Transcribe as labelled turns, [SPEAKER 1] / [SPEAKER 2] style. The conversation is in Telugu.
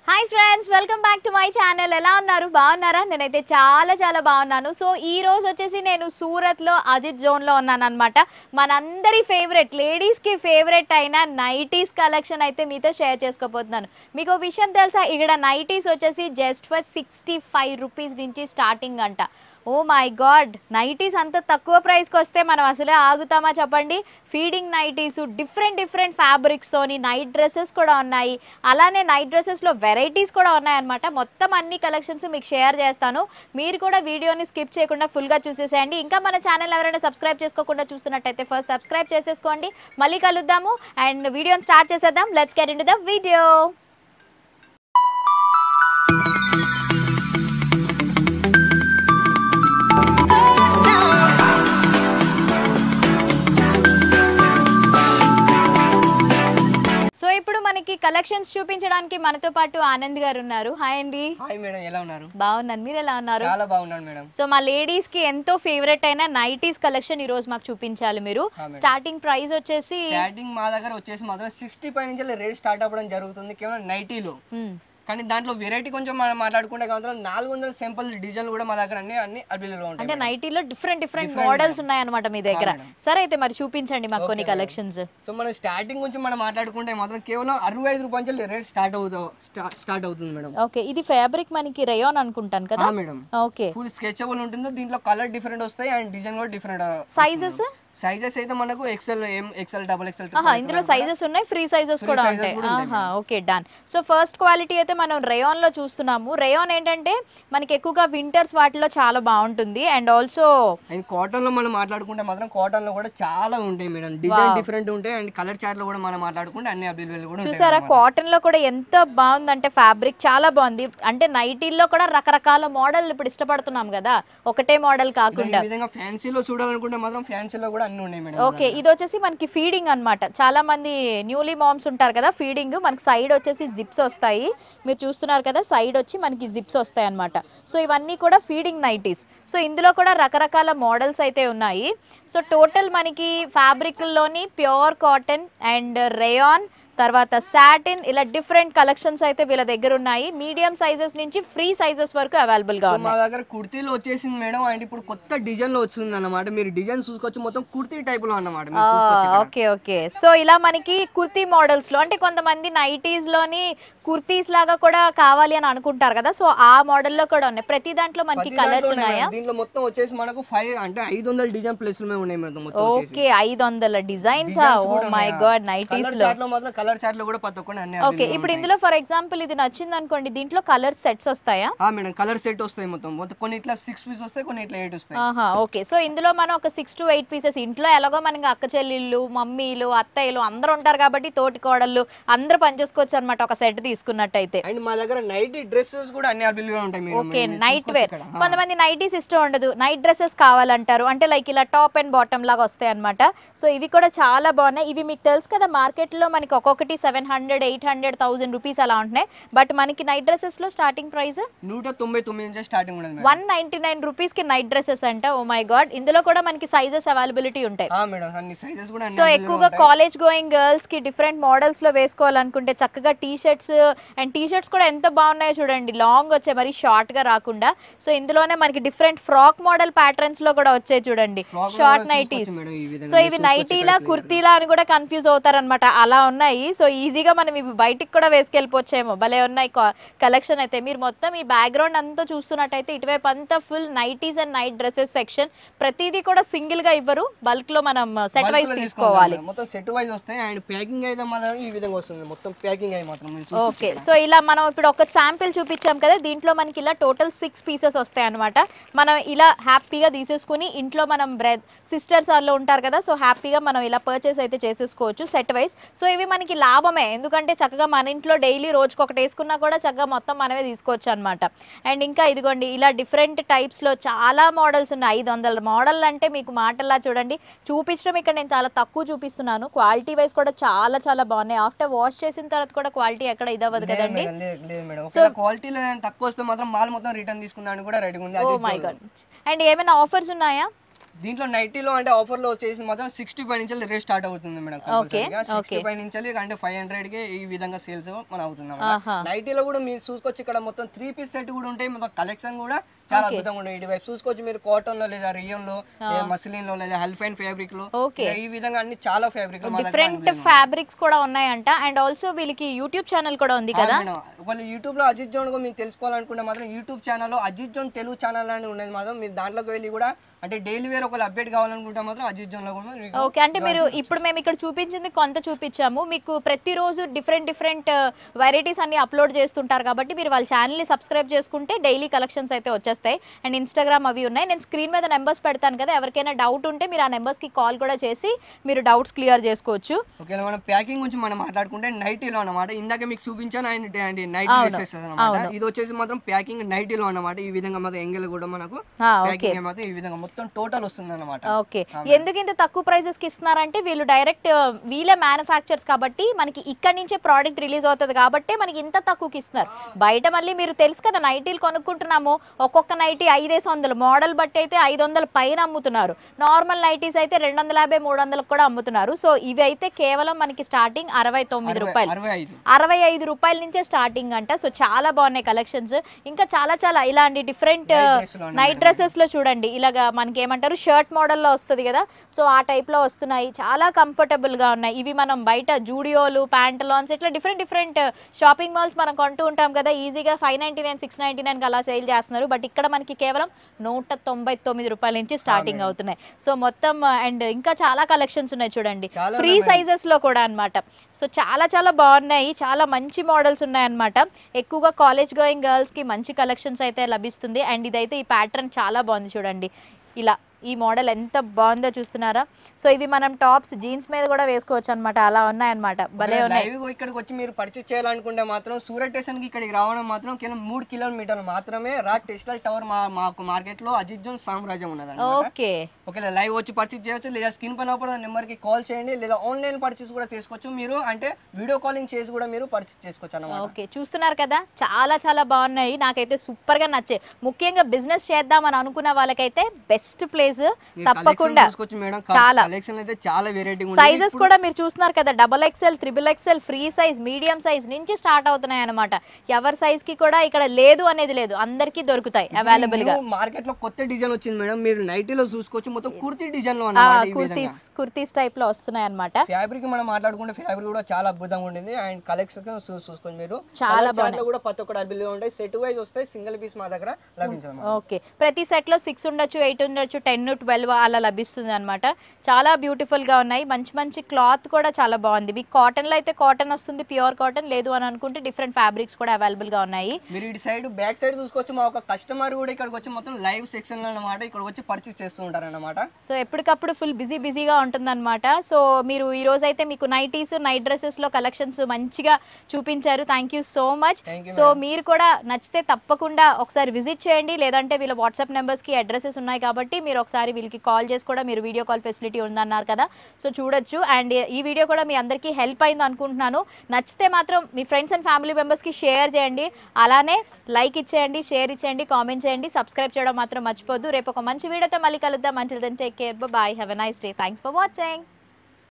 [SPEAKER 1] Hi friends welcome back to my channel ఎలా ఉన్నారు బాగున్నారా నేనైతే చాలా చాలా బాగున్నాను సో ఈ రోజు వచ్చేసి నేను సూరత్లో అజిత్ జోన్లో ఉన్నాను అనమాట మనందరి ఫేవరెట్ లేడీస్కి ఫేవరెట్ అయిన నైటీస్ కలెక్షన్ అయితే మీతో షేర్ చేసుకోబోతున్నాను మీకు ఓ విషయం తెలుసా ఇక్కడ నైటీస్ వచ్చేసి just for sixty five rupees నుంచి స్టార్టింగ్ అంట ఓ మై గాడ్ నైటీస్ అంత తక్కువ ప్రైస్కి వస్తే మనం అసలే ఆగుతామా చెప్పండి ఫీడింగ్ నైటీస్ డిఫరెంట్ డిఫరెంట్ ఫ్యాబ్రిక్స్తోని నైట్ డ్రెస్సెస్ కూడా ఉన్నాయి అలానే నైట్ డ్రెస్సెస్లో వెరైటీస్ కూడా ఉన్నాయన్నమాట మొత్తం అన్ని కలెక్షన్స్ మీకు షేర్ చేస్తాను మీరు కూడా వీడియోని స్కిప్ చేయకుండా ఫుల్గా చూసేసేయండి ఇంకా మన ఛానల్ ఎవరైనా సబ్స్క్రైబ్ చేసుకోకుండా చూస్తున్నట్టయితే ఫస్ట్ సబ్స్క్రైబ్ చేసేసుకోండి మళ్ళీ కలుద్దాము అండ్ వీడియోని స్టార్ట్ చేసేద్దాం let's get in the video so ఇప్పుడు మనకి కలెక్షన్స్ చూపించడానికి మనతో పాటు ఆనంద్ గారు ఉన్నారు హాయ్ అండి
[SPEAKER 2] హాయ్ మేడం ఎలా ఉన్నారు
[SPEAKER 1] బాగున్నాను మీరు ఎలా ఉన్నారు
[SPEAKER 2] చాలా బాగున్నాను మేడం
[SPEAKER 1] సో మా లేడీస్ కి ఎంతో ఫేవరెట్ అయిన నైటీస్ కలెక్షన్ ఈ రోజు మాకు చూపించాలి మీరు
[SPEAKER 2] ఆ, మేడం.
[SPEAKER 1] స్టార్టింగ్ ప్రైస్ వచ్చేసి
[SPEAKER 2] స్టార్టింగ్ మా దగ్గర వచ్చేసి మాత్రం సిక్స్టీ ఫైవ్ నుంచి రేట్ స్టార్ట్ అవ్వడం జరుగుతుంది కేవలం నైటీలో
[SPEAKER 1] మ్మ్.
[SPEAKER 2] కానీ దాంట్లో వెరైటీ కొంచెం మనం మాట్లాడుకుంటే మాత్రం నాలుగు వందల సింపుల్ డిజైన్లు కూడా మా దగ్గర అన్ని అన్ని అవైలబుల్ ఉంటాయి
[SPEAKER 1] అంటే నైటీలో డిఫరెంట్ డిఫరెంట్
[SPEAKER 2] Different
[SPEAKER 1] మోడల్స్ ఉన్నాయన్నమాట మీ దగ్గర
[SPEAKER 2] మేడం.
[SPEAKER 1] సరే అయితే మరి చూపించండి మాకు కొన్ని
[SPEAKER 2] Okay, మేడం.
[SPEAKER 1] కలెక్షన్స్
[SPEAKER 2] సో మనం స్టార్టింగ్ గురించి మనం మాట్లాడుకుంటే మాత్రం కేవలం అరవై ఐదు రూపాయల నుంచి రేట్ స్టార్ట్ అవుతుంది స్టార్ట్ అవుతుంది మేడం
[SPEAKER 1] ఓకే ఇది ఫ్యాబ్రిక్ మనకి రేయాన్ అనుకుంటాను కదా
[SPEAKER 2] ఆ, మేడం
[SPEAKER 1] ఓకే
[SPEAKER 2] ఫుల్ స్కెచబుల్ ఉంటుంది దీంట్లో కలర్ డిఫరెంట్ వస్తాయి అండ్ డిజైన్ కూడా డిఫరెంట్
[SPEAKER 1] సైజెస్
[SPEAKER 2] సైజెస్ అయితే మనకు XL M XL double XL
[SPEAKER 1] ఆహా ఇందులో సైజెస్ ఉన్నాయి ఫ్రీ సైజెస్
[SPEAKER 2] Free
[SPEAKER 1] కూడా
[SPEAKER 2] sizes
[SPEAKER 1] ఉంటాయి
[SPEAKER 2] కూడా ఉంటాయి
[SPEAKER 1] ఆహా okay done so first quality అయితే మనం రేయాన్ లో చూస్తున్నాము రేయాన్ ఏంటంటే మనకి ఎక్కువగా వింటర్స్ వాటిలో చాలా బాగుంటుంది అండ్ ఆల్సో
[SPEAKER 2] అండ్ కాటన్ లో మనం మాట్లాడుకుంటే మాత్రం కాటన్ లో కూడా చాలా ఉంటాయి మేడం డిజైన్ డిఫరెంట్ ఉంటాయి అండ్ కలర్ చార్ట్ లో కూడా మనం మాట్లాడుకుంటే అన్ని అవైలబుల్ కూడా ఉంటాయి
[SPEAKER 1] చూసారా కాటన్ లో కూడా ఎంత బాగుందంటే ఫ్యాబ్రిక్ చాలా బాగుంది అంటే నైటీల్లో కూడా రకరకాల మోడల్ ఇప్పుడు ఇష్టపడుతున్నాం కదా ఒకటే మోడల్ కాకుండా
[SPEAKER 2] ఈ విధంగా ఫ్యాన్సీలో చూడాలనుకుంటే మాత్రం ఫ్యాన్సీలో కూడా అన్ని ఉన్నాయి మేడం
[SPEAKER 1] ఓకే ఇది వచ్చేసి మనకి ఫీడింగ్ అన్నమాట చాలా మంది న్యూలీ మామ్స్ ఉంటారు కదా ఫీడింగ్ మనకి సైడ్ వచ్చేసి జిప్స్ వస్తాయి మీరు చూస్తున్నారు కదా సైడ్ వచ్చి మనకి జిప్స్ వస్తాయి అన్నమాట సో ఇవన్నీ కూడా ఫీడింగ్ నైటీస్ సో ఇందులో కూడా రకరకాల మోడల్స్ అయితే ఉన్నాయి సో టోటల్ మనకి ఫ్యాబ్రిక్లోని ప్యూర్ కాటన్ అండ్ రేయాన్ తర్వాత సాటిన్ ఇలా డిఫరెంట్ కలెక్షన్స్ అయితే వీళ్ళ దగ్గర ఉన్నాయి మీడియం సైజెస్ నుంచి ఫ్రీ సైజెస్ వరకు అవైలబుల్ గా
[SPEAKER 2] సో
[SPEAKER 1] ఉన్నాయి
[SPEAKER 2] మా దగ్గర కుర్తీలో వచ్చేసింది మేడం అండ్ ఇప్పుడు కొత్త డిజైన్ లో వచ్చింది అన్నమాట మీరు డిజైన్ చూసుకోవచ్చు మొత్తం కుర్తీ టైప్ లో అన్నమాట మీరు చూసుకోవచ్చు ఇక్కడ.
[SPEAKER 1] ఓకే ఓకే సో ఇలా మనకి కుర్తీ మోడల్స్ లో అంటే కొంతమంది నైటీస్ లోని కుర్తీస్ లాగా కూడా కావాలి అని అనుకుంటారు కదా సో ఆ మోడల్ లో కూడా ఉన్నాయి ప్రతి దాంట్లో మనకి
[SPEAKER 2] ప్రతి
[SPEAKER 1] కలర్స్
[SPEAKER 2] దాంట్లో ఉన్నాయి
[SPEAKER 1] ఉన్నాయా
[SPEAKER 2] మేడం. దీంట్లో మొత్తం వచ్చేసి మనకు ఫైవ్ అంటే ఐదు వందల డిజైన్ ప్లేస్ ఉన్నాయి మేడం మొత్తం వచ్చేసి.
[SPEAKER 1] ఓకే ఐదు వందల డిజైన్స్
[SPEAKER 2] Designs
[SPEAKER 1] ఓ
[SPEAKER 2] కూడా
[SPEAKER 1] మై
[SPEAKER 2] ఉన్నాయి.
[SPEAKER 1] గాడ్ నైటీస్
[SPEAKER 2] కలర్
[SPEAKER 1] లో
[SPEAKER 2] చార్ట్ లో మాత్రం కలర్ చార్ట్ లో కూడా ప్రతి ఒక్కటి అన్ని
[SPEAKER 1] ఓకే
[SPEAKER 2] available
[SPEAKER 1] ఇప్పుడు
[SPEAKER 2] ఉంటాయి.
[SPEAKER 1] ఇందులో ఫర్ ఎగ్జాంపుల్ ఇది నచ్చింది అనుకోండి దీంట్లో కలర్ సెట్స్ వస్తాయా
[SPEAKER 2] ఆ మేడం కలర్ సెట్ వస్తాయి మొత్తం మొత్తం కొన్ని ఇట్లా సిక్స్ పీస్ వస్తాయి కొన్ని ఇట్లా ఎయిట్ వస్తాయి
[SPEAKER 1] ఆహా ఓకే సో ఇందులో మనం ఒక సిక్స్ టు ఎయిట్ పీసెస్ ఇంట్లో ఎలాగో మనకి అక్క చెల్లెళ్ళు మమ్మీలు అత్తయ్యలు అందరూ ఉంటారు కాబట్టి తోటి కోడళ్ళు అందరూ పనిచేసుకోవచ్చు అనమాట ఒక సెట్ తీసుకున్నట్టయితే
[SPEAKER 2] అండ్ మా దగ్గర నైట్ డ్రెస్సెస్ కూడా అన్ని అవైలబుల్ గా ఉంటాయి మేడం.
[SPEAKER 1] ఓకే
[SPEAKER 2] మీరు
[SPEAKER 1] నైట్
[SPEAKER 2] చూసుకోవచ్చు
[SPEAKER 1] వేర్
[SPEAKER 2] ఇక్కడ. ఆ.
[SPEAKER 1] కొంతమంది నైటీస్ ఇష్టం ఉండదు నైట్ డ్రెస్సెస్ కావాలంటారు అంటే లైక్ ఇలా టాప్ అండ్ బాటమ్ లాగా వస్తాయి అనమాట సో ఇవి కూడా చాలా బాగున్నాయి ఇవి మీకు తెలుసు కదా మార్కెట్ లో మనకి ఒక్కొక్కటి seven hundred eight hundred thousand rupees అలా ఉంటున్నాయి బట్ మనకి నైట్ డ్రెస్సెస్ లో స్టార్టింగ్ ప్రైస్
[SPEAKER 2] నూట తొంభై తొమ్మిది నుంచి స్టార్టింగ్ ఉండదు మేడం
[SPEAKER 1] వన్ నైన్టీ నైన్ రూపీస్ కి నైట్ డ్రెస్సెస్ అంట ఓ మై గాడ్ ఇందులో కూడా మనకి సైజెస్ అవైలబిలిటీ ఉంటాయి
[SPEAKER 2] ఆ మేడం అన్ని సైజెస్ కూడా అన్ని
[SPEAKER 1] సో
[SPEAKER 2] available
[SPEAKER 1] ఎక్కువగా
[SPEAKER 2] ఉంటాయి.
[SPEAKER 1] కాలేజ్ గోయింగ్ గర్ల్స్ కి డిఫరెంట్ మోడల్స్ లో వేసుకోవాలనుకుంటే చక్కగా T shirts and T shirts కూడా ఎంత బాగున్నాయో చూడండి లాంగ్ వచ్చాయి మరి షార్ట్ గా రాకుండా సో ఇందులోనే మనకి డిఫరెంట్ ఫ్రాక్ మోడల్ ప్యాటర్న్స్ లో కూడా వచ్చాయి చూడండి
[SPEAKER 2] Frock
[SPEAKER 1] షార్ట్
[SPEAKER 2] models
[SPEAKER 1] నైటీస్
[SPEAKER 2] చూసుకోవచ్చు మేడం ఈ విధంగా.
[SPEAKER 1] సో
[SPEAKER 2] మీరు
[SPEAKER 1] ఇవి
[SPEAKER 2] చూసుకోవచ్చు
[SPEAKER 1] నైటీలా
[SPEAKER 2] ఇక్కడ clear గా.
[SPEAKER 1] కుర్తీలా అని కూడా కన్ఫ్యూజ్ అవుతారనమాట అలా ఉన్నాయి సో ఈజీగా మనం ఇవి బయటికి కూడా వేసుకెళ్ళిపోవచ్చేమో భలే ఉన్నాయి కలెక్షన్ అయితే మీరు మొత్తం ఈ బ్యాక్గ్రౌండ్ అంతా చూస్తున్నట్టయితే ఇటువైపు అంతా full nighties and night dresses section ప్రతిదీ కూడా సింగిల్ గా ఇవ్వరు బల్క్ లో మనం సెట్
[SPEAKER 2] Bulk
[SPEAKER 1] వైజ్
[SPEAKER 2] లో
[SPEAKER 1] తీసుకోవాలి
[SPEAKER 2] మేడం. మొత్తం సెట్ వైజ్ వస్తాయి అండ్ ప్యాకింగ్ అయితే మాత్రం ఈ విధంగా వస్తుంది మొత్తం ప్యాకింగ్ అయి మాత్రం మీరు చూసుకోవచ్చు
[SPEAKER 1] ఓకే
[SPEAKER 2] ఇక్కడ.
[SPEAKER 1] సో ఇలా మనం ఇప్పుడు ఒక శాంపిల్ చూపించాం కదా దీంట్లో మనకి ఇలా టోటల్ సిక్స్ పీసెస్ వస్తాయి అనమాట మనం ఇలా హ్యాపీగా తీసేసుకుని ఇంట్లో మనం బ్రెడ్ సిస్టర్స్ వాళ్ళు ఉంటారు కదా సో హ్యాపీగా మనం ఇలా పర్చేస్ అయితే చేసేసుకోవచ్చు సెట్ వైజ్ సో ఇవి మనకి లాభమే ఎందుకంటే చక్కగా మన ఇంట్లో డైలీ రోజుకి ఒకటి వేసుకున్నా కూడా చక్కగా మొత్తం మనమే తీసుకోవచ్చు అనమాట అండ్ ఇంకా ఇదిగోండి ఇలా డిఫరెంట్ టైప్స్లో చాలా మోడల్స్ ఉన్నాయి ఐదు వందల మోడల్ అంటే మీకు మాటల్లా చూడండి చూపించడం ఇక్కడ నేను చాలా తక్కువ చూపిస్తున్నాను క్వాలిటీ వైజ్ కూడా చాలా చాలా బాగున్నాయి ఆఫ్టర్ వాష్ చేసిన తర్వాత కూడా క్వాలిటీ ఎక్కడ ఇదవ్వదు
[SPEAKER 2] లేదు
[SPEAKER 1] కదండి
[SPEAKER 2] మేడం, లేదు లేదు మేడం ఒకవేళ క్వాలిటీలో ఏదైనా తక్కువ వస్తే మాత్రం మాల్ మొత్తం రిటర్న్ తీసుకుందామని కూడా రెడీగా ఉంది
[SPEAKER 1] ఓ
[SPEAKER 2] అది
[SPEAKER 1] మై గాడ్ అండ్ ఏమైనా ఆఫర్స్ ఉన్నాయా
[SPEAKER 2] దీంట్లో నైటీలో అంటే ఆఫర్ లో వచ్చేసి మాత్రం సిక్స్టీ ఫైవ్ నుంచి రేట్ స్టార్ట్ అవుతుంది మేడం సిక్స్టీ ఫైవ్ నుంచి అంటే ఫైవ్ హండ్రెడ్ కి ఈ విధంగా సేల్స్ మన అవుతుంది
[SPEAKER 1] ఆహా.
[SPEAKER 2] నైటీలో కూడా మీరు చూసుకోవచ్చు ఇక్కడ మొత్తం త్రీ పీస్ సెట్ కూడా ఉంటాయి మొత్తం కలెక్షన్ కూడా చాలా అద్భుతంగా ఉంటాయి ఇటువైపు చూసుకోవచ్చు మీరు కాటన్ లో లేదా రియం లో మసిలిన్ లో లేదా హెల్ఫైన్ ఫ్యాబ్రిక్ లో
[SPEAKER 1] ఓకే
[SPEAKER 2] ఇలా ఈ విధంగా అన్ని చాలా ఫ్యాబ్రిక్
[SPEAKER 1] డిఫరెంట్ ఫ్యాబ్రిక్స్ కూడా ఉన్నాయంట అండ్ ఆల్సో వీళ్ళకి యూట్యూబ్ ఛానల్ కూడా ఉంది కదా
[SPEAKER 2] ఒకవేళ యూట్యూబ్ లో అజిత్ జోన్ కూడా మీరు తెలుసుకోవాలనుకుంటే మాత్రం YouTube channel Ajith zone Telugu channel అని ఉండేది మాత్రం మీరు దాంట్లోకి వెళ్ళి కూడా అంటే డైలీ వేర్ ఒకవేళ అప్డేట్ కావాలనుకుంటే మాత్రం అజిత్ జోన్ లో కూడా మీకు
[SPEAKER 1] ఓకే అంటే మీరు ఇప్పుడు మేము ఇక్కడ చూపించింది కొంత చూపించాము మీకు ప్రతిరోజు డిఫరెంట్ డిఫరెంట్ వెరైటీస్ అన్ని అప్లోడ్ చేస్తుంటారు కాబట్టి మీరు వాళ్ళ ఛానల్ని సబ్స్క్రైబ్ చేసుకుంటే డైలీ కలెక్షన్స్ అయితే వచ్చేస్తాయి అండ్ ఇన్స్టాగ్రామ్ అవి ఉన్నాయి నేను స్క్రీన్ మీద నెంబర్స్ పెడతాను కదా ఎవరికైనా డౌట్ ఉంటే మీరు ఆ నెంబర్స్కి కాల్ కూడా చేసి మీరు డౌట్స్ క్లియర్ చేసుకోవచ్చు
[SPEAKER 2] ఒకవేళ మనం ప్యాకింగ్ గురించి మనం మాట్లాడుకుంటే నైటీలో అన్నమాట ఇందాక మీకు చూపించాను ఆయన నైట్ డ్రెస్సెస్ అనమాట ఇది వచ్చేసి మాత్రం ప్యాకింగ్ నైటీలో అన్నమాట ఈ విధంగా మాత్రం ఎంగల్ కూడా మనకు
[SPEAKER 1] ఆ, ఓకే
[SPEAKER 2] ప్యాకింగ్ మాత్రం ఈ విధంగా మొత్తం టోటల్ వస్తుంది అనమాట
[SPEAKER 1] ఓకే ఎందుకు ఇంత తక్కువ ప్రైజెస్ కి ఇస్తున్నారంటే వీళ్ళు డైరెక్ట్ వీళ్ళే మ్యానుఫ్యాక్చర్స్ కాబట్టి మనకి ఇక్కడ నుంచే ప్రోడక్ట్ రిలీజ్ అవుతుంది కాబట్టి మనకి ఇంత తక్కువకి ఇస్తున్నారు బయట మళ్ళీ మీరు తెలుసు కదా నైటీలు కొనుక్కుంటున్నాము ఒక్కొక్క నైటీ ఐదేసి వందలు మోడల్ బట్టి అయితే ఐదు వందల పైన అమ్ముతున్నారు నార్మల్ నైటీస్ అయితే రెండు వందల యాభై మూడు వందలకు కూడా అమ్ముతున్నారు సో ఇవి అయితే కేవలం మనకి స్టార్టింగ్ అరవై తొమ్మిది రూపాయలు
[SPEAKER 2] అరవై ఐదు
[SPEAKER 1] అరవై ఐదు రూపాయల నుంచే స్టార్టింగ్ అంట సో చాలా బాగున్నాయి కలెక్షన్స్ ఇంకా చాలా చాలా ఇలాంటి డిఫరెంట్
[SPEAKER 2] dress లో
[SPEAKER 1] నైట్ డ్రెస్సెస్ లో చూడండి ఇలాగా మనకి ఏమంటారు షర్ట్ మోడల్ లో వస్తుంది కదా సో ఆ టైప్ లో వస్తున్నాయి చాలా కంఫర్టబుల్ గా ఉన్నాయి ఇవి మనం బయట జూడియోలు ప్యాంటలాన్స్ ఇట్లా డిఫరెంట్ డిఫరెంట్ షాపింగ్ మాల్స్ మనం కొంటూ ఉంటాం కదా ఈజీగా five ninety nine six ninety nine అలా సేల్ చేస్తున్నారు బట్ ఇక్కడ మనకి కేవలం నూట తొంభై తొమ్మిది రూపాయల నుంచి స్టార్టింగ్ అవుతున్నాయి సో మొత్తం అండ్ ఇంకా చాలా కలెక్షన్స్ ఉన్నాయి చూడండి
[SPEAKER 2] చాలా
[SPEAKER 1] ఫ్రీ సైజెస్ లో కూడా అన్నమాట సో చాలా చాలా బాగున్నాయి చాలా మంచి మోడల్స్ ఉన్నాయన్నమాట ఎక్కువగా కాలేజ్ గోయింగ్ గర్ల్స్ కి మంచి కలెక్షన్స్ అయితే లభిస్తుంది అండ్ ఇదైతే ఈ ప్యాటర్న్ చాలా బాగుంది చూడండి ఇలా ఈ మోడల్ ఎంత బాగుందో చూస్తున్నారా సో ఇవి మనం టాప్స్ జీన్స్ మీద కూడా వేసుకోవచ్చు అనమాట అలా ఉన్నాయన్నమాట భలే ఉన్నాయి
[SPEAKER 2] లైవ్ ఇక్కడికి వచ్చి మీరు పర్చేస్ చేయాలనుకుంటే మాత్రం సూరత్ స్టేషన్ కి ఇక్కడికి రావడం మాత్రం కేవలం మూడు కిలోమీటర్లు మాత్రమే రా టెక్స్టైల్ టవర్ మా మాకు మార్కెట్ లో అజిత్ జోన్ సామ్రాజ్యం ఉన్నది
[SPEAKER 1] ఓకే
[SPEAKER 2] ఒకవేళ లైవ్ వచ్చి పర్చేస్ చేయొచ్చు లేదా స్క్రీన్ పైన నెంబర్ నెంబర్కి కాల్ చేయండి లేదా ఆన్లైన్ పర్చేస్ కూడా చేసుకోవచ్చు మీరు అంటే వీడియో కాలింగ్ చేసి కూడా మీరు పర్చేస్ చేసుకోవచ్చు అన్నమాట
[SPEAKER 1] ఓకే చూస్తున్నారు కదా చాలా చాలా బాగున్నాయి నాకైతే సూపర్ గా నచ్చాయి ముఖ్యంగా బిజినెస్ చేద్దామని అనుకున్న వాళ్ళకైతే బెస్ట్ ప్లేస్ తప్పకుండా
[SPEAKER 2] చూసుకోవచ్చు మేడం
[SPEAKER 1] చాలా.
[SPEAKER 2] కలెక్షన్ అయితే చాలా వెరైటీ
[SPEAKER 1] సైజెస్ కూడా మీరు చూస్తున్నారు కదా double XL triple XL free size medium size నుంచి స్టార్ట్ అవుతున్నాయి అనమాట ఎవరి సైజ్ కి కూడా ఇక్కడ లేదు అనేది లేదు అందరికీ దొరుకుతాయి అవైలబుల్ గా
[SPEAKER 2] మార్కెట్ లో కొత్త డిజైన్ వచ్చింది మేడం మీరు నైటీలో చూసుకోవచ్చు మొత్తం కుర్తీ డిజైన్ లో అన్నమాట ఈ విధంగా
[SPEAKER 1] కుర్తీస్ కుర్తీస్ టైప్ లో వస్తున్నాయి అనమాట
[SPEAKER 2] ఫ్యాబ్రిక్ మనం మాట్లాడుకుంటే ఫ్యాబ్రిక్ కూడా చాలా అద్భుతంగా ఉంటుంది అండ్ కలెక్షన్ చూసుకోండి మీరు
[SPEAKER 1] చాలా
[SPEAKER 2] Colours దాంట్లో కూడా ప్రతి ఒక్కటి అవైలబుల్ ఉంటాయి సెట్ వైజ్ వస్తాయి సింగిల్ పీస్ మా దగ్గర లభించదు
[SPEAKER 1] ఓకే ప్రతి సెట్ లో సిక్స్ ఉండొచ్చు ఎయిట్ ఉండొచ్చు టెన్ ట్వెల్వ్ అలా లభిస్తుంది అనమాట చాలా బ్యూటిఫుల్ గా ఉన్నాయి మంచి మంచి క్లాత్ కూడా చాలా బాగుంది మీకు కాటన్ లో అయితే కాటన్ వస్తుంది ప్యూర్ కాటన్ లేదు అని అనుకుంటే డిఫరెంట్ ఫ్యాబ్రిక్స్ కూడా అవైలబుల్ గా ఉన్నాయి
[SPEAKER 2] మీరు ఇటు సైడ్ బ్యాక్ సైడ్ చూసుకోవచ్చు మా ఒక కస్టమర్ కూడా ఇక్కడికి వచ్చి మొత్తం లైవ్ సెక్షన్ లో అన్నమాట ఇక్కడ వచ్చి పర్చేస్ చేస్తూ ఉంటారు అన్నమాట
[SPEAKER 1] సో ఎప్పటికప్పుడు ఫుల్ బిజీ బిజీగా ఉంటుందన్నమాట సో మీరు ఈ రోజు అయితే మీకు నైటీస్ నైట్ డ్రెస్సెస్ లో కలెక్షన్స్ మంచిగా చూపించారు thank you so much
[SPEAKER 2] Thank you,
[SPEAKER 1] so మీరు కూడా నచ్చితే తప్పకుండా ఒకసారి విజిట్ చేయండి లేదంటే వీళ్ళ వాట్సాప్ నెంబర్స్ కి అడ్రసెస్ ఉన్నాయి కాబట్టి మీరు ఒకసారి వీళ్ళకి కాల్ చేసి కూడా మీరు వీడియో కాల్ ఫెసిలిటీ ఉందన్నారు కదా సో చూడొచ్చు అండ్ ఈ వీడియో కూడా మీ అందరికీ హెల్ప్ అయింది అనుకుంటున్నాను నచ్చితే మాత్రం మీ ఫ్రెండ్స్ అండ్ ఫ్యామిలీ మెంబర్స్కి షేర్ చేయండి అలానే లైక్ ఇచ్చేయండి షేర్ ఇచ్చేయండి కామెంట్ చేయండి సబ్స్క్రైబ్ చేయడం మాత్రం మర్చిపోద్దు రేపు ఒక మంచి వీడియోతో మళ్ళీ కలుద్దాం మంచిది take care bye have a nice day thanks for watching